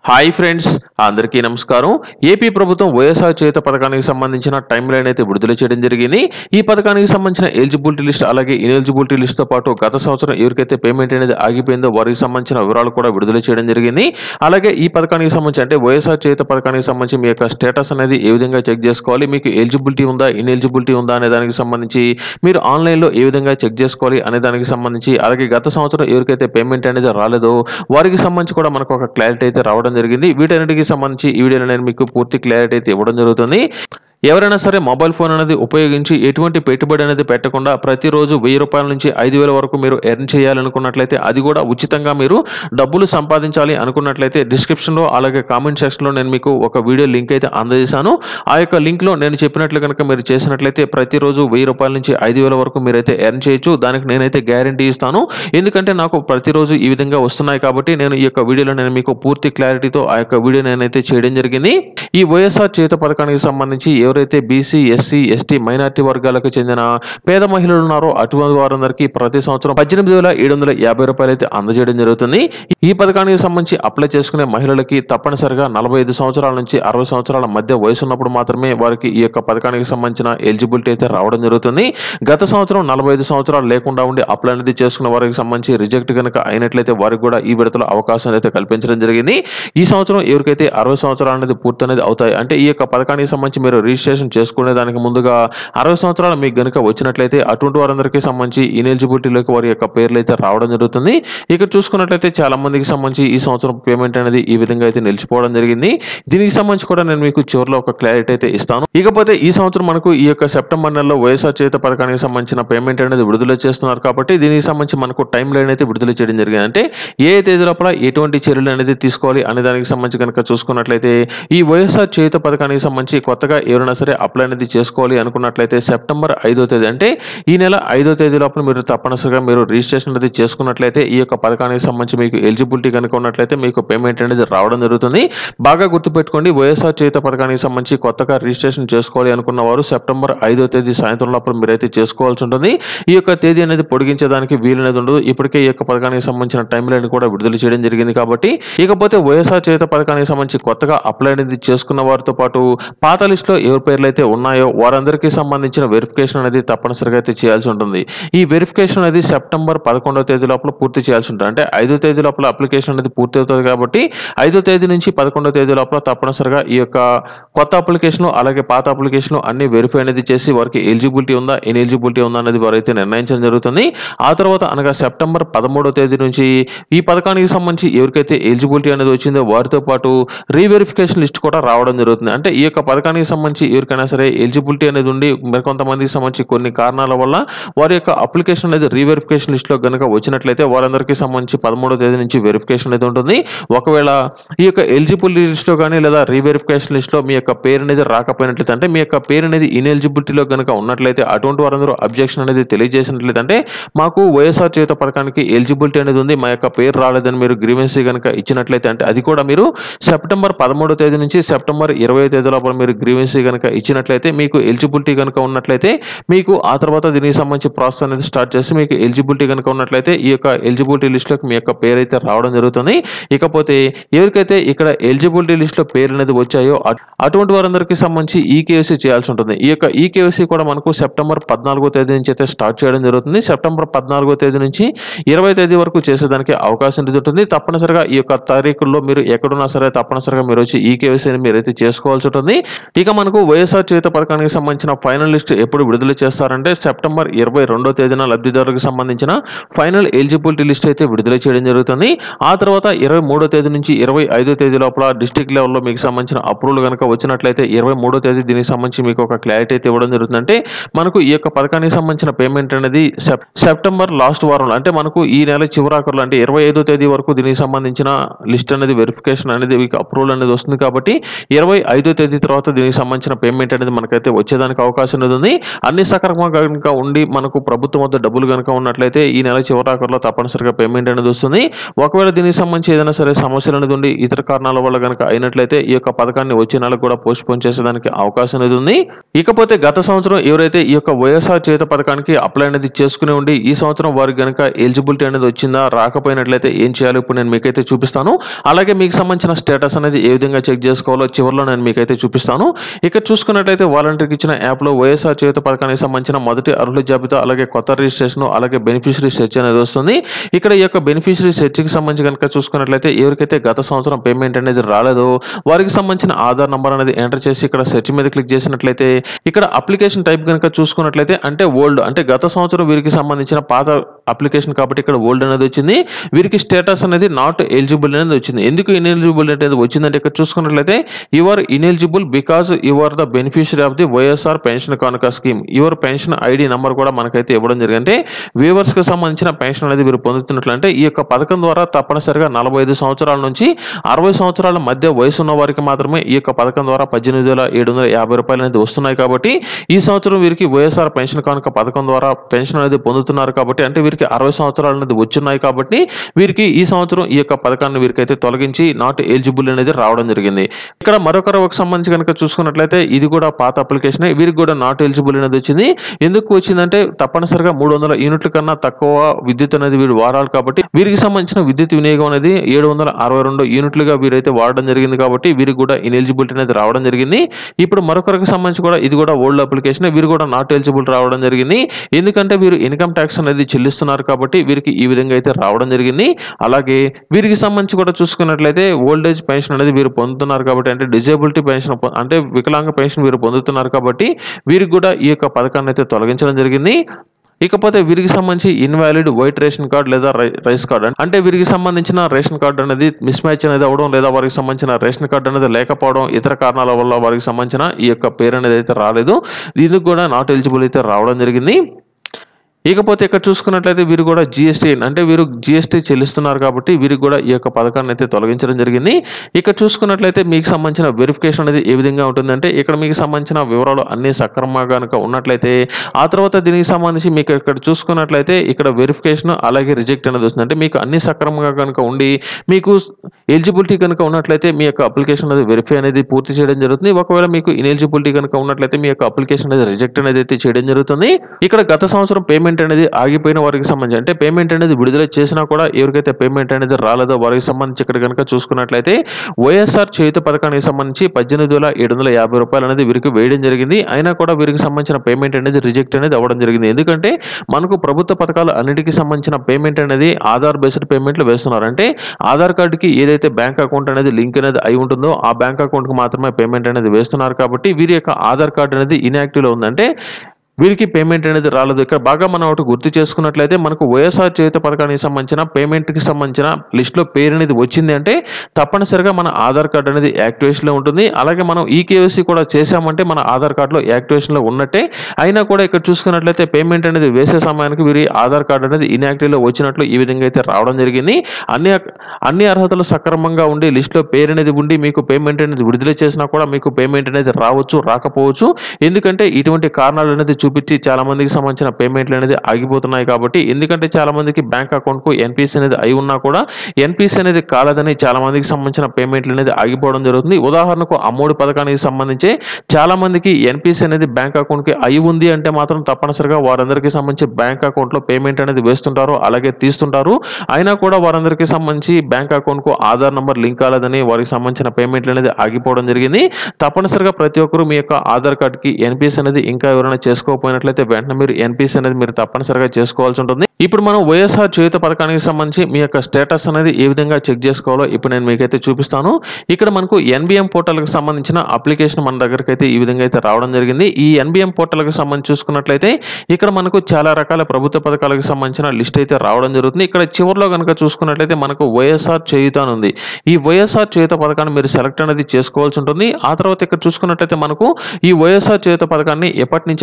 hi friends అందరికీ నమస్కారం AP ప్రభుత్వం వైఎస్ఆర్ చేత పథకానికి సంబంధించిన టైం లైన్ అయితే విడుదల చేయడం జరిగింది ఈ పథకానికి సంబంధించిన ఎలిజిబిలిటీ లిస్ట్ అలాగే ఇనెలిజిబిలిటీ లిస్ట్ తో పాటు గత సంవత్సరం ఎవరికైతే పేమెంట్ అనేది ఆగిపోయిందో వారికి సంబంధించిన వివరాలు కూడా విడుదల చేయడం జరిగింది అలాగే ఈ పథకానికి సంబంధించి అంటే వైఎస్ఆర్ చేత పథకానికి సంబంధించి మీ యొక్క స్టేటస్ అనేది ఏ విధంగా చెక్ చేసుకోవాలి మీకు ఎలిజిబిలిటీ ఉందా ఇనెలిజిబిలిటీ ఉందా అనే దానికి సంబంధించి మీరు ఆన్లైన్లో ఏ విధంగా చెక్ చేసుకోవాలి అనే దానికి సంబంధించి అలాగే గత సంవత్సరం ఎవరికైతే పేమెంట్ అనేది రాలేదో వారికి సంబంధించి కూడా మనకు ఒక క్లారిటీ అయితే రావడం జరిగింది వీటన్నిటికి సంబంధించి ఈ వీడియోలో నేను మీకు పూర్తి క్లారిటీ అయితే ఇవ్వడం జరుగుతుంది ఎవరైనా సరే మొబైల్ ఫోన్ అనేది ఉపయోగించి ఎటువంటి పెట్టుబడి అనేది పెట్టకుండా ప్రతిరోజు వెయ్యి రూపాయల నుంచి ఐదు వేల వరకు మీరు ఎర్న్ చేయాలనుకున్నట్లయితే అది కూడా ఉచితంగా మీరు డబ్బులు సంపాదించాలి అనుకున్నట్లయితే డిస్క్రిప్షన్లో అలాగే కామెంట్ సెక్షన్లో నేను మీకు ఒక వీడియో లింక్ అయితే అందజేశాను ఆ యొక్క లింక్లో నేను చెప్పినట్లు కనుక మీరు చేసినట్లయితే ప్రతిరోజు వెయ్యి రూపాయల నుంచి ఐదు వేల వరకు మీరైతే ఎర్న్ చేయొచ్చు దానికి నేనైతే గ్యారంటీ ఇస్తాను ఎందుకంటే నాకు ప్రతిరోజు ఈ విధంగా వస్తున్నాయి కాబట్టి నేను ఈ యొక్క వీడియోలో నేను మీకు పూర్తి క్లారిటీతో ఆ యొక్క వీడియో నేనైతే చేయడం జరిగింది ఈ వైఎస్ఆర్ చేత పథకానికి సంబంధించి ఎవరైతే బీసీ ఎస్సీ ఎస్టీ మైనార్టీ వర్గాలకు చెందిన పేద మహిళలు ఉన్నారో అటువంటి వారందరికీ ప్రతి సంవత్సరం పద్దెనిమిది వేల ఏడు వందల యాభై రూపాయలు అయితే అందజేయడం జరుగుతుంది ఈ పథకానికి సంబంధించి అప్లై చేసుకునే మహిళలకి తప్పనిసరిగా నలభై ఐదు సంవత్సరాల నుంచి అరవై సంవత్సరాల మధ్య వయసు ఉన్నప్పుడు మాత్రమే వారికి ఈ యొక్క పథకానికి సంబంధించిన ఎలిజిబిలిటీ అయితే రావడం జరుగుతుంది గత సంవత్సరం నలభై ఐదు సంవత్సరాలు లేకుండా ఉండి అప్లై అనేది చేసుకున్న వారికి సంబంధించి రిజెక్ట్ కనుక అయినట్లయితే వారికి కూడా ఈ విడతలో అవకాశం అయితే కల్పించడం జరిగింది ఈ సంవత్సరం ఎవరికైతే అరవై సంవత్సరాలు అనేది పూర్తి అనేది అవుతాయి అంటే ఈ యొక్క పథకానికి సంబంధించి మీరు రిజిస్ట్రేషన్ చేసుకునే దానికి ముందుగా అరవై సంవత్సరాలు మీకు గనుక వచ్చినట్లయితే అటువంటి వారందరికీ సంబంధించి ఇనెలిజిబిలిటీలోకి వారి యొక్క పేర్లు అయితే రావడం జరుగుతుంది ఇక్కడ చూసుకున్నట్లయితే చాలా మందికి సంబంధించి ఈ సంవత్సరం పేమెంట్ అనేది ఈ విధంగా అయితే నిలిచిపోవడం జరిగింది దీనికి సంబంధించి కూడా నేను మీకు చివరిలో ఒక క్లారిటీ అయితే ఇస్తాను ఇకపోతే ఈ సంవత్సరం మనకు ఈ యొక్క సెప్టెంబర్ నెలలో వైఎస్ఆర్ చేత పథకానికి సంబంధించిన పేమెంట్ అనేది విడుదల చేస్తున్నారు కాబట్టి దీనికి సంబంధించి మనకు టైం లైన్ అయితే విడుదల చేయడం జరిగింది అంటే ఏ తేదీ లోపల ఎటువంటి చర్యలు అనేది తీసుకోవాలి అనే దానికి సంబంధించి కనుక చూసుకున్నట్లయితే ఈ వైఎస్ఆర్ చేత పథకానికి సంబంధించి కొత్తగా ఎవరైనా సరే అప్లై అనేది చేసుకోవాలి అనుకున్నట్లయితే సెప్టెంబర్ ఐదో తేదీ అంటే ఈ నెల ఐదో తేదీ లోపల మీరు తప్పనిసరిగా మీరు రిజిస్ట్రేషన్ అనేది చేసుకున్నట్లయితే ఈ యొక్క పథకానికి సంబంధించి మీకు ఎలిజిబిలిటీ కనుక ఉన్నట్లయితే మీకు పేమెంట్ అనేది రావడం జరుగుతుంది బాగా గుర్తుపెట్టుకోండి వైఎస్ఆర్ చేత పథకానికి సంబంధించి కొత్తగా రిజిస్ట్రేషన్ చేసుకోవాలి అనుకున్న వారు సెప్టెంబర్ ఐదో తేదీ సాయంత్రం లోపల మీరైతే చేసుకోవాల్సి ఉంటుంది ఈ యొక్క తేదీ అనేది పొడిగించడానికి వీలు అనేది ఉండదు ఇప్పటికే ఈ యొక్క పథకానికి సంబంధించిన టైం లైన్ కూడా విడుదల చేయడం జరిగింది కాబట్టి ఇకపోతే వైఎస్ఆర్ చేత పథకానికి సంబంధించి కొత్తగా అప్లై అనేది చేసుకున్న వారితో పాటు పాత లిస్టులో ఎవరి పేర్లు అయితే ఉన్నాయో వారందరికీ సంబంధించిన వెరిఫికేషన్ అనేది తప్పనిసరిగా అయితే చేయాల్సి ఉంటుంది ఈ వెరిఫికేషన్ అనేది సెప్టెంబర్ పదకొండవ తేదీ లోపల పూర్తి చేయాల్సి ఉంటుంది అంటే ఐదో తేదీ లోపల అప్లికేషన్ అనేది పూర్తి అవుతుంది కాబట్టి ఐదో తేదీ నుంచి పదకొండవ తేదీ లోపల తప్పనిసరిగా ఈ యొక్క కొత్త అప్లికేషన్ అలాగే పాత అప్లికేషన్ అన్ని వెరిఫై అనేది చేసి వారికి ఎలిజిబిలిటీ ఉందా ఎలిజిబిలిటీ ఉందా అనేది వారైతే నిర్ణయించడం జరుగుతుంది ఆ తర్వాత అనగా సెప్టెంబర్ పదమూడవ తేదీ నుంచి ఈ పథకానికి సంబంధించి ఎవరికైతే ఎలిజిబిలిటీ అనేది వచ్చిందో వారితో పాటు రీవెరిఫికేషన్ లిస్ట్ కూడా రావడం జరుగుతుంది అంటే ఈ యొక్క పథకానికి సంబంధించి ఎవరికైనా సరే ఎలిజిబిలిటీ అనేది ఉండి మరికొంతమందికి సంబంధించి కొన్ని కారణాల వల్ల వారి యొక్క అప్లికేషన్ అనేది రీవెరిఫికేషన్ లిస్ట్లో కనుక వచ్చినట్లయితే వారందరికీ సంబంధించి పదమూడో తేదీ నుంచి వెరిఫికేషన్ అయితే ఉంటుంది ఒకవేళ ఈ యొక్క ఎలిజిబిలిటీ లిస్ట్లో కానీ లేదా రీవెరిఫికేషన్ లిస్ట్లో మీ యొక్క పేరు అనేది రాకపోయినట్లయితే అంటే మీ యొక్క పేరు అనేది ఇన్ఎలిజిబిలిటీలో కనుక ఉన్నట్లయితే అటువంటి వారందరూ అబ్జెక్షన్ అనేది తెలియజేసినట్లయితే అంటే మాకు వైఎస్ఆర్ చేత పథకానికి ఎలిజిబిలిటీ అనేది ఉంది మా యొక్క పేరు రాలేదని మీరు గ్రీవెన్సీ కనుక ఇచ్చినట్లయితే అంటే అది కూడా మీరు సెప్టెంబర్ పదమూడో తేదీ నుంచి సెప్టెంబర్ ఇరవై తేదీ లోపల మీరు గ్రీవెన్సీ కనుక ఇచ్చినట్లయితే మీకు ఎలిజిబిలిటీ కనుక ఉన్నట్లయితే మీకు ఆ తర్వాత దీనికి సంబంధించి ప్రాసెస్ అనేది స్టార్ట్ చేసి మీకు ఎలిజిబిలిటీ కనుక ఉన్నట్లయితే ఈ యొక్క ఎలిజిబిలిటీ లిస్ట్లోకి మీ యొక్క పేరు అయితే రావడం జరుగుతుంది ఇకపోతే ఎవరికైతే ఇక్కడ ఎలిజిబిలిటీ లిస్ట్లో పేరు అనేది వచ్చాయో అట్- అటువంటి వారందరికీ సంబంధించి ఈకేఎస్సీ చేయాల్సి ఉంటుంది ఈ యొక్క ఈకేఎస్సీ కూడా మనకు సెప్టెంబర్ పద్నాలుగో తేదీ నుంచి అయితే స్టార్ట్ చేయడం జరుగుతుంది సెప్టెంబర్ పద్నాలుగో తేదీ నుంచి ఇరవై తేదీ వరకు చేసేదానికి అవకాశం అనేది ఉంటుంది తప్పనిసరిగా ఈ యొక్క తారీఖుల్లో మీరు ఎక్కడున్నా సరే తప్పనిసరిగా మీరు వచ్చి ఈకేఎస్సీని మీరైతే చేసుకోవాల్సి ఉంటుంది ఇక మనకు వైఎస్ఆర్ చేత పథకానికి సంబంధించిన ఫైనల్ లిస్ట్ ఎప్పుడు విడుదల చేస్తారంటే సెప్టెంబర్ ఇరవై రెండో తేదీన లబ్ధిదారులకు సంబంధించిన ఫైనల్ ఎలిజిబిలిటీ లిస్ట్ అయితే విడుదల చేయడం జరుగుతుంది ఆ తర్వాత ఇరవై మూడో తేదీ నుంచి ఇరవై ఐదో తేదీ లోపల డిస్టిక్ లెవెల్లో మీకు సంబంధించిన అప్రూవల్ కనుక వచ్చినట్లయితే ఇరవై మూడో తేదీ దీనికి సంబంధించి మీకు ఒక క్లారిటీ అయితే ఇవ్వడం జరుగుతుంది అంటే మనకు ఈ యొక్క పథకానికి సంబంధించిన పేమెంట్ అనేది సెప్- సెప్టెంబర్ లాస్ట్ వారంలో అంటే మనకు ఈ నెల చివరాఖరులో అంటే ఇరవై ఐదో తేదీ వరకు దీనికి సంబంధించిన లిస్ట్ అనేది వెరిఫికేషన్ అనేది మీకు అప్రూవల్ అనేది వస్తుంది కాబట్టి ఇరవై ఐదో తేదీ తర్వాత దీనికి సంబంధించిన పేమెంట్ అనేది మనకైతే వచ్చేదానికి అవకాశం అనేది ఉంది అన్ని సక్రమంగా కనుక ఉండి మనకు ప్రభుత్వం వద్ద డబ్బులు కనుక ఉన్నట్లయితే ఈ నెల చివరాఖరులో తప్పనిసరిగా పేమెంట్ అనేది వస్తుంది ఒకవేళ దీనికి సంబంధించి ఏదైనా సరే సమస్యలు అనేది ఉండి ఇతర కారణాల వల్ల కనుక అయినట్లయితే ఈ యొక్క పథకాన్ని వచ్చే నెలకు కూడా పోస్ట్ పోన్ చేసేదానికి అవకాశం అనేది ఉంది ఇకపోతే గత సంవత్సరం ఎవరైతే ఈ యొక్క వైఎస్ఆర్ చేత పథకానికి అప్లై అనేది చేసుకుని ఉండి ఈ సంవత్సరం వారికి కనుక ఎలిజిబిలిటీ అనేది వచ్చిందా రాకపోయినట్లయితే ఏం చేయాలో ఇప్పుడు నేను మీకైతే చూపిస్తాను అలాగే మీకు సంబంధించిన స్టేటస్ అనేది ఏ విధంగా చెక్ చేసుకోవాలో చివరిలో నేను మీకైతే చూపిస్తాను ఇక్కడ చూసుకున్నట్లయితే వాలంటీర్కి ఇచ్చిన యాప్లో వైఎస్ఆర్ చేత పథకానికి సంబంధించిన మొదటి అర్హుల జాబితా అలాగే కొత్త రిజిస్ట్రేషన్ అలాగే బెనిఫిషరీ సెర్చ్ అనేది వస్తుంది ఇక్కడ ఈ యొక్క బెనిఫిషరీ సెర్చ్కి సంబంధించి కనుక చూసుకున్నట్లయితే ఎవరికైతే గత సంవత్సరం పేమెంట్ అనేది రాలేదో వారికి సంబంధించిన ఆధార్ నంబర్ అనేది ఎంటర్ చేసి ఇక్కడ సెర్చ్ మీద క్లిక్ చేసినట్లయితే ఇక్కడ అప్లికేషన్ టైప్ కనుక చూసుకున్నట్లయితే అంటే ఓల్డ్ అంటే గత సంవత్సరం వీరికి సంబంధించిన పాత అప్లికేషన్ కాబట్టి ఇక్కడ ఓల్డ్ అనేది వచ్చింది వీరికి స్టేటస్ అనేది నాట్ ఎలిజిబుల్ అనేది వచ్చింది ఎందుకు ఇన్ఎలిజిబుల్ అనేది వచ్చిందంటే ఇక్కడ చూసుకున్నట్లయితే your ineligible because your the beneficiary of the YSR pension Kanuka scheme your pension ID number కూడా మనకైతే ఇవ్వడం జరిగింది అంటే వ్యూవర్స్ కి సంబంధించిన పెన్షన్ అనేది మీరు పొందుతున్నట్లు అంటే ఈ యొక్క పథకం ద్వారా తప్పనిసరిగా నలభై ఐదు సంవత్సరాల నుంచి అరవై సంవత్సరాల మధ్య వయసు ఉన్న వారికి మాత్రమే ఈ యొక్క పథకం ద్వారా పద్దెనిమిది వేల ఏడు వందల యాభై రూపాయలు అనేది వస్తున్నాయి కాబట్టి ఈ సంవత్సరం వీరికి వైఎస్ఆర్ పెన్షన్ కానుక పథకం ద్వారా పెన్షన్ అనేది పొందుతున్నారు కాబట్టి అంటే వీరికి అరవై సంవత్సరాలు అనేది వచ్చున్నాయి కాబట్టి వీరికి ఈ సంవత్సరం ఈ యొక్క పథకాన్ని వీరికైతే తొలగించి నాట్ ఎలిజిబుల్ అనేది రావడం జరిగింది ఇక్కడ మరొకరికి సంబంధించి కనుక చూసుకున్నట్లయితే ఇది కూడా పాత అప్లికేషన్ వీరికి కూడా నాట్ ఎలిజిబుల్ అనేది వచ్చింది ఎందుకు వచ్చిందంటే తప్పనిసరిగా మూడు వందల యూనిట్ల కన్నా తక్కువ విద్యుత్ అనేది వీరు వాడాలి కాబట్టి వీరికి సంబంధించిన విద్యుత్ వినియోగం అనేది ఏడు వందల అరవై రెండు యూనిట్లుగా వీరైతే వాడడం జరిగింది కాబట్టి వీరికి కూడా ఇనెలిజిబిలిటీ అనేది రావడం జరిగింది ఇప్పుడు మరొకరికి సంబంధించి కూడా ఇది కూడా ఓల్డ్ అప్లికేషన్ వీరు కూడా నాట్ ఎలిజిబుల్ రావడం జరిగింది ఎందుకంటే వీరు ఇన్కమ్ ట్యాక్స్ అనేది చెల్లిస్తున్నారు కాబట్టి వీరికి ఈ విధంగా అయితే రావడం జరిగింది అలాగే వీరికి సంబంధించి కూడా చూసుకున్నట్లయితే ఓల్డ్ ఏజ్ పెన్షన్ అనేది వీరు పొందుతున్నారు కాబట్టి అంటే డిజేబిలిటీ పెన్షన్ పొ- అంటే వికలాంగ పెన్షన్ వీరు పొందుతున్నారు కాబట్టి వీరికి కూడా ఈ యొక్క పథకాన్ని అయితే తొలగించడం జరిగింది ఇకపోతే వీరికి సంబంధించి ఇన్వాలిడ్ వైట్ రేషన్ కార్డ్ లేదా రై- రైస్ కార్డ్ అంటే వీరికి సంబంధించిన రేషన్ కార్డ్ అనేది మిస్ మ్యాచ్ అనేది అవ్వడం లేదా వారికి సంబంధించిన రేషన్ కార్డ్ అనేది లేకపోవడం ఇతర కారణాల వల్ల వారికి సంబంధించిన ఈ యొక్క పేరు అనేది అయితే రాలేదు దీనికి కూడా నాట్ ఎలిజిబుల్ అయితే రావడం జరిగింది ఇకపోతే ఇక్కడ చూసుకున్నట్లయితే వీరు కూడా జిఎస్టీ అంటే వీరు జిఎస్టీ చెల్లిస్తున్నారు కాబట్టి వీరికి కూడా ఈ యొక్క పథకాన్ని అయితే తొలగించడం జరిగింది ఇక్కడ చూసుకున్నట్లయితే మీకు సంబంధించిన వెరిఫికేషన్ అనేది ఏ విధంగా ఉంటుందంటే ఇక్కడ మీకు సంబంధించిన వివరాలు అన్ని సక్రమంగా కనుక ఉన్నట్లయితే ఆ తర్వాత దీనికి సంబంధించి మీకు ఇక్కడ చూసుకున్నట్లయితే ఇక్కడ వెరిఫికేషన్ అలాగే రిజెక్ట్ అనేది వస్తుంది అంటే మీకు అన్ని సక్రమంగా కనుక ఉండి మీకు ఎలిజిబిలిటీ కనుక ఉన్నట్లయితే మీ యొక్క అప్లికేషన్ అనేది వెరిఫై అనేది పూర్తి చేయడం జరుగుతుంది ఒకవేళ మీకు ఇనెలిజిబిలిటీ కనుక ఉన్నట్లయితే మీ యొక్క అప్లికేషన్ అనేది రిజెక్ట్ అనేది అయితే చేయడం జరుగుతుంది ఇక్కడ గత సంవత్సరం పేమెంట్ అనేది ఆగిపోయిన వారికి సంబంధించి అంటే పేమెంట్ అనేది విడుదల చేసినా కూడా ఎవరికైతే పేమెంట్ అనేది రాలేదో వారికి సంబంధించి ఇక్కడ కనుక చూసుకున్నట్లయితే వైఎస్ఆర్ చేయుత పథకానికి సంబంధించి పద్దెనిమిది వేల ఏడు వందల యాభై రూపాయలు అనేది వీరికి వేయడం జరిగింది అయినా కూడా వీరికి సంబంధించిన పేమెంట్ అనేది రిజెక్ట్ అనేది అవ్వడం జరిగింది ఎందుకంటే మనకు ప్రభుత్వ పథకాలు అన్నిటికీ సంబంధించిన పేమెంట్ అనేది ఆధార్ బేస్డ్ పేమెంట్లు వేస్తున్నారు అంటే ఆధార్ కార్డుకి ఏదైతే బ్యాంక్ అకౌంట్ అనేది లింక్ అనేది అయి ఉంటుందో ఆ బ్యాంక్ అకౌంట్కి మాత్రమే పేమెంట్ అనేది వేస్తున్నారు కాబట్టి వీరి యొక్క ఆధార్ కార్డు అనేది ఇన్యాక్టివ్లో ఉందంటే వీరికి పేమెంట్ అనేది రాలేదు ఇక్కడ బాగా మనం ఒకటి గుర్తు చేసుకున్నట్లయితే మనకు వైఎస్ఆర్ చేత పథకానికి సంబంధించిన పేమెంట్కి సంబంధించిన లిస్ట్లో పేరు అనేది వచ్చింది అంటే తప్పనిసరిగా మన ఆధార్ కార్డు అనేది యాక్టివేషన్లో ఉంటుంది అలాగే మనం ఈ కేవైసీ కూడా చేశామంటే మన ఆధార్ కార్డులో యాక్టివేషన్లో ఉన్నట్టే అయినా కూడా ఇక్కడ చూసుకున్నట్లయితే పేమెంట్ అనేది వేసే సమయానికి వీరి ఆధార్ కార్డు అనేది ఇన్యాక్టివ్లో వచ్చినట్లు ఈ విధంగా అయితే రావడం జరిగింది అన్ని అన్ని అర్హతలు సక్రమంగా ఉండి లిస్ట్లో పేరు అనేది ఉండి మీకు పేమెంట్ అనేది విడుదల చేసినా కూడా మీకు పేమెంట్ అనేది రావచ్చు రాకపోవచ్చు ఎందుకంటే ఇటువంటి కారణాలు అనేది చూపించి చాలా మందికి సంబంధించిన పేమెంట్లు అనేది ఆగిపోతున్నాయి కాబట్టి ఎందుకంటే చాలా మందికి బ్యాంక్ అకౌంట్కు ఎన్పిసి అనేది అయి ఉన్నా కూడా ఎన్పిసి అనేది కాలేదని చాలా మందికి సంబంధించిన పేమెంట్లు అనేది ఆగిపోవడం జరుగుతుంది ఉదాహరణకు అమ్మోడి పథకానికి సంబంధించి చాలా మందికి ఎన్పిసి అనేది బ్యాంక్ అకౌంట్కి అయి ఉంది అంటే మాత్రం తప్పనిసరిగా వారందరికీ సంబంధించి బ్యాంక్ అకౌంట్లో పేమెంట్ అనేది వేస్తుంటారు అలాగే తీస్తుంటారు అయినా కూడా వారందరికీ సంబంధించి బ్యాంక్ అకౌంట్కు ఆధార్ నంబర్ లింక్ కాలేదని వారికి సంబంధించిన పేమెంట్లు అనేది ఆగిపోవడం జరిగింది తప్పనిసరిగా ప్రతి ఒక్కరు మీ యొక్క ఆధార్ కార్డ్కి ఎన్పిఎస్ అనేది ఇంకా ఎవరైనా చేసుకోకపోయినట్లయితే వెంటనే మీరు ఎన్పిఎస్ అనేది మీరు తప్పనిసరిగా చేసుకోవాల్సి ఉంటుంది ఇప్పుడు మనం వైఎస్ఆర్ చేయుత పథకానికి సంబంధించి మీ యొక్క స్టేటస్ అనేది ఏ విధంగా చెక్ చేసుకోవాలో ఇప్పుడు నేను మీకైతే చూపిస్తాను ఇక్కడ మనకు ఎన్బిఎం పోర్టల్కి సంబంధించిన అప్లికేషన్ మన దగ్గరికి అయితే ఈ విధంగా అయితే రావడం జరిగింది ఈ ఎన్బిఎం పోర్టల్కి సంబంధించి చూసుకున్నట్లయితే ఇక్కడ మనకు చాలా రకాల ప్రభుత్వ పథకాలకు సంబంధించిన లిస్ట్ అయితే రావడం జరుగుతుంది ఇక్కడ చివరిలో కనుక చూసుకున్నట్లయితే మనకు వైఎస్ఆర్ చేయుత అని ఉంది ఈ వైఎస్ఆర్ చేయుత పథకాన్ని మీరు సెలెక్ట్ అనేది చేసుకోవాల్సి ఉంటుంది ఆ తర్వాత ఇక్కడ చూసుకున్నట్లయితే మనకు ఈ వైఎస్ఆర్ చేయుత పథకాన్ని ఎప్పటి నుంచి అయితే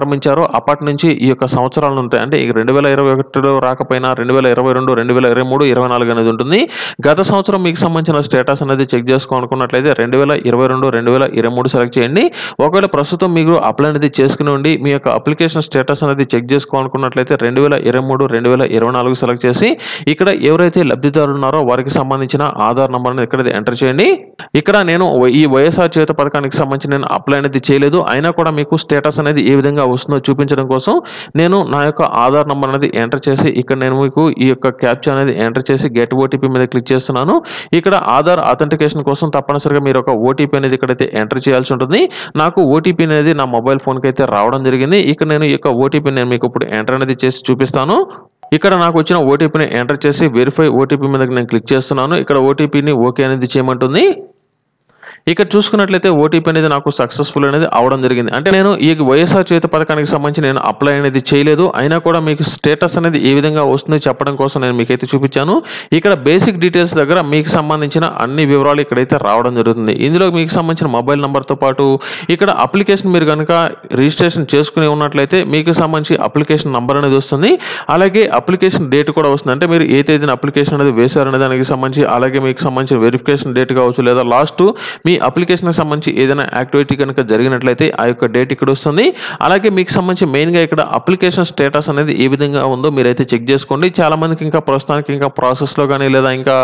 ప్రారంభించారో అప్పటి నుంచి ఈ యొక్క సంవత్సరాలు ఉంటాయి అంటే ఈ రెండు వేల ఇరవై ఒకటిలో రాకపోయినా రెండు వేల ఇరవై రెండు రెండు వేల ఇరవై మూడు ఇరవై నాలుగు అనేది ఉంటుంది గత సంవత్సరం మీకు సంబంధించిన స్టేటస్ అనేది చెక్ చేసుకోవాలనుకున్నట్లయితే రెండు వేల ఇరవై రెండు రెండు వేల ఇరవై మూడు సెలెక్ట్ చేయండి ఒకవేళ ప్రస్తుతం మీరు అప్లై అనేది చేసుకుని ఉండి మీ యొక్క అప్లికేషన్ స్టేటస్ అనేది చెక్ చేసుకోవాలనుకున్నట్లయితే రెండు వేల ఇరవై మూడు రెండు వేల ఇరవై నాలుగు సెలెక్ట్ చేసి ఇక్కడ ఎవరైతే లబ్ధిదారులు ఉన్నారో వారికి సంబంధించిన ఆధార్ నంబర్ అనేది ఇక్కడ ఎంటర్ చేయండి ఇక్కడ నేను ఈ వైఎస్ఆర్ చేత పథకానికి సంబంధించి నేను అప్లై అనేది చేయలేదు అయినా కూడా మీకు స్టేటస్ అనేది ఏ విధంగా వస్తుందో చూపించడం కోసం నేను నా యొక్క ఆధార్ నంబర్ అనేది ఎంటర్ చేసి ఇక్కడ నేను మీకు ఈ యొక్క క్యాప్చా అనేది ఎంటర్ చేసి గెట్ ఓటీపీ మీద క్లిక్ చేస్తున్నాను ఇక్కడ ఆధార్ అథెంటికేషన్ కోసం తప్పనిసరిగా మీరు ఒక ఓటీపీ అనేది ఇక్కడైతే ఎంటర్ చేయాల్సి ఉంటుంది నాకు ఓటీపీ అనేది నా మొబైల్ ఫోన్కి అయితే రావడం జరిగింది ఇక్కడ నేను ఈ యొక్క ఓటీపీ నేను మీకు ఇప్పుడు ఎంటర్ అనేది చేసి చూపిస్తాను ఇక్కడ నాకు వచ్చిన ఓటీపీని ఎంటర్ చేసి వెరిఫై ఓటీపీ మీద నేను క్లిక్ చేస్తున్నాను ఇక్కడ ఓటీపీని ఓకే అనేది చేయమంటుంది ఇక్కడ చూసుకున్నట్లయితే ఓటీపీ అనేది నాకు సక్సెస్ఫుల్ అనేది అవడం జరిగింది అంటే నేను ఈ వైఎస్ఆర్ చేత పథకానికి సంబంధించి నేను అప్లై అనేది చేయలేదు అయినా కూడా మీకు స్టేటస్ అనేది ఏ విధంగా వస్తుందో చెప్పడం కోసం నేను మీకైతే చూపించాను ఇక్కడ బేసిక్ డీటెయిల్స్ దగ్గర మీకు సంబంధించిన అన్ని వివరాలు ఇక్కడైతే రావడం జరుగుతుంది ఇందులో మీకు సంబంధించిన మొబైల్ నెంబర్తో పాటు ఇక్కడ అప్లికేషన్ మీరు కనుక రిజిస్ట్రేషన్ చేసుకుని ఉన్నట్లయితే మీకు సంబంధించి అప్లికేషన్ నంబర్ అనేది వస్తుంది అలాగే అప్లికేషన్ డేట్ కూడా వస్తుంది అంటే మీరు ఏ తేదీన అప్లికేషన్ అనేది వేశారనే దానికి సంబంధించి అలాగే మీకు సంబంధించిన వెరిఫికేషన్ డేట్ కావచ్చు లేదా లాస్ట్ మీ అప్లికేషన్కి సంబంధించి ఏదైనా యాక్టివిటీ కనుక జరిగినట్లయితే ఆ యొక్క డేట్ ఇక్కడ వస్తుంది అలాగే మీకు సంబంధించి మెయిన్గా ఇక్కడ అప్లికేషన్ స్టేటస్ అనేది ఏ విధంగా ఉందో మీరైతే చెక్ చేసుకోండి చాలా మందికి ఇంకా ప్రస్తుతానికి ఇంకా ప్రాసెస్లో కానీ లేదా ఇంకా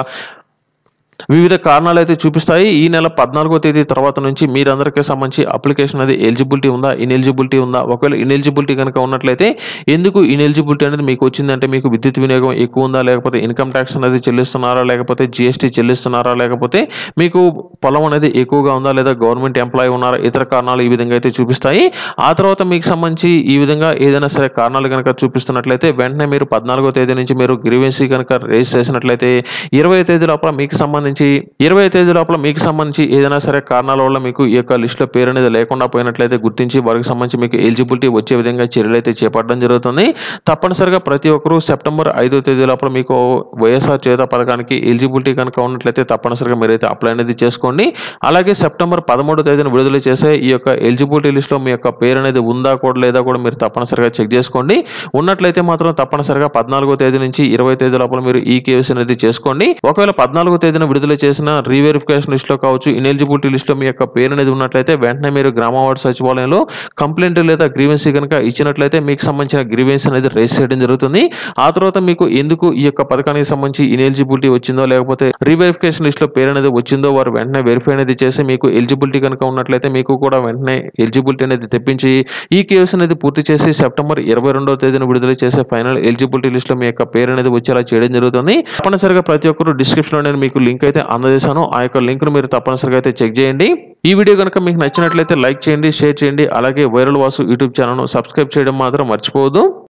వివిధ కారణాలు అయితే చూపిస్తాయి ఈ నెల పద్నాలుగో తేదీ తర్వాత నుంచి మీరందరికీ సంబంధించి అప్లికేషన్ అనేది ఎలిజిబిలిటీ ఉందా ఇన్ఎలిజిబిలిటీ ఉందా ఒకవేళ ఇన్ఎలిజిబిలిటీ కనుక ఉన్నట్లయితే ఎందుకు ఇన్ఎలిజిబిలిటీ అనేది మీకు వచ్చిందంటే మీకు విద్యుత్ వినియోగం ఎక్కువ ఉందా లేకపోతే ఇన్కమ్ ట్యాక్స్ అనేది చెల్లిస్తున్నారా లేకపోతే జిఎస్టీ చెల్లిస్తున్నారా లేకపోతే మీకు పొలం అనేది ఎక్కువగా ఉందా లేదా గవర్నమెంట్ ఎంప్లాయీ ఉన్నారా ఇతర కారణాలు ఈ విధంగా అయితే చూపిస్తాయి ఆ తర్వాత మీకు సంబంధించి ఈ విధంగా ఏదైనా సరే కారణాలు కనుక చూపిస్తున్నట్లయితే వెంటనే మీరు పద్నాలుగో తేదీ నుంచి మీరు గ్రీవెన్సీ కనుక రేస్ చేసినట్లయితే ఇరవై తేదీ లోపల మీకు సంబంధించి ఇరవై తేదీ లోపల మీకు సంబంధించి ఏదైనా సరే కారణాల వల్ల మీకు ఈ యొక్క లిస్టులో పేరు అనేది లేకుండా పోయినట్లయితే గుర్తించి వారికి సంబంధించి మీకు ఎలిజిబిలిటీ వచ్చే విధంగా చర్యలు అయితే చేపట్టడం జరుగుతుంది తప్పనిసరిగా ప్రతి ఒక్కరూ సెప్టెంబర్ ఐదో తేదీ లోపల మీకు వైఎస్ఆర్ చేత పథకానికి ఎలిజిబిలిటీ కనుక ఉన్నట్లయితే తప్పనిసరిగా మీరైతే అప్లై అనేది చేసుకోండి అలాగే సెప్టెంబర్ పదమూడో తేదీన విడుదల చేసే ఈ యొక్క ఎలిజిబిలిటీ లిస్ట్లో మీ యొక్క పేరు అనేది ఉందా కూడా లేదా కూడా మీరు తప్పనిసరిగా చెక్ చేసుకోండి ఉన్నట్లయితే మాత్రం తప్పనిసరిగా పద్నాలుగో తేదీ నుంచి ఇరవై తేదీ లోపల మీరు ఈ కేవీసీ అనేది చేసుకోండి ఒకవేళ పద్నాలుగో తేదీన విడుదల చేసిన రీవెరిఫికేషన్ లిస్ట్లో కావచ్చు ఇనెలిజిబిలిటీ లిస్ట్లో మీ యొక్క పేరు అనేది ఉన్నట్లయితే వెంటనే మీరు గ్రామ వార్డు సచివాలయంలో కంప్లైంట్ లేదా గ్రీవెన్సీ కనుక ఇచ్చినట్లయితే మీకు సంబంధించిన గ్రీవెన్స్ అనేది రేస్ చేయడం జరుగుతుంది ఆ తర్వాత మీకు ఎందుకు ఈ యొక్క పథకానికి సంబంధించి ఇనెలిజిబిలిటీ వచ్చిందో లేకపోతే రీవెరిఫికేషన్ లిస్ట్లో పేరు అనేది వచ్చిందో వారు వెంటనే వెరిఫై అనేది చేసి మీకు ఎలిజిబిలిటీ కనుక ఉన్నట్లయితే మీకు కూడా వెంటనే ఎలిజిబిలిటీ అనేది తెప్పించి ఈ కేసు అనేది పూర్తి చేసి సెప్టెంబర్ ఇరవై రెండవ తేదీన విడుదల చేసే ఫైనల్ ఎలిజిబిలిటీ లిస్ట్లో మీ యొక్క పేరు అనేది వచ్చేలా చేయడం జరుగుతుంది తప్పనిసరిగా ప్రతి ఒక్కరు డిస్క్రిప్షన్లో నేను మీకు లింక్ అయితే అందజేశాను ఆ యొక్క లింక్ను మీరు తప్పనిసరిగా అయితే చెక్ చేయండి ఈ వీడియో కనుక మీకు నచ్చినట్లయితే లైక్ చేయండి షేర్ చేయండి అలాగే వైరల్ వాసు యూట్యూబ్ ఛానల్ను సబ్స్క్రైబ్ చేయడం మాత్రం మర్చిపోవద్దు